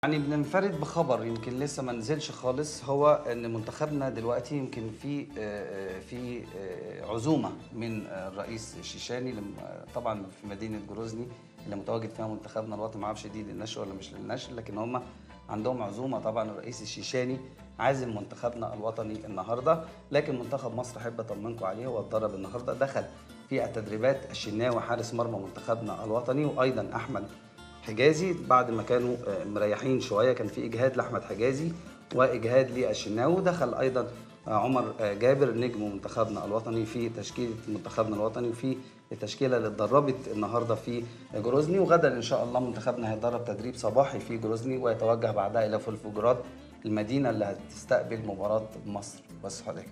يعني بننفرد بخبر يمكن لسه ما نزلش خالص هو ان منتخبنا دلوقتي يمكن في آه، آه، في آه، عزومه من آه، الرئيس الشيشاني لم- آه، طبعا في مدينه جروزني اللي متواجد فيها منتخبنا الوطني ما اعرفش دي للنشر ولا مش للنشر لكن هم عندهم عزومه طبعا الرئيس الشيشاني عازم منتخبنا الوطني النهارده لكن منتخب مصر احب اطمنكم عليه هو اتدرب النهارده دخل في التدريبات الشناوي حارس مرمى منتخبنا الوطني وايضا احمد حجازي بعد ما كانوا آه، مريحين شويه كان في اجهاد لاحمد حجازي واجهاد للشناوي دخل ايضا آه، عمر آه، جابر نجم منتخبنا الوطني في تشكيله منتخبنا الوطني وفي التشكيله اللي اتدربت النهارده في جروزني وغدا ان شاء الله منتخبنا هيتدرب تدريب صباحي في جروزني ويتوجه بعدها الى فولفوجراد المدينه اللي هتستقبل مباراه مصر بس حضرتك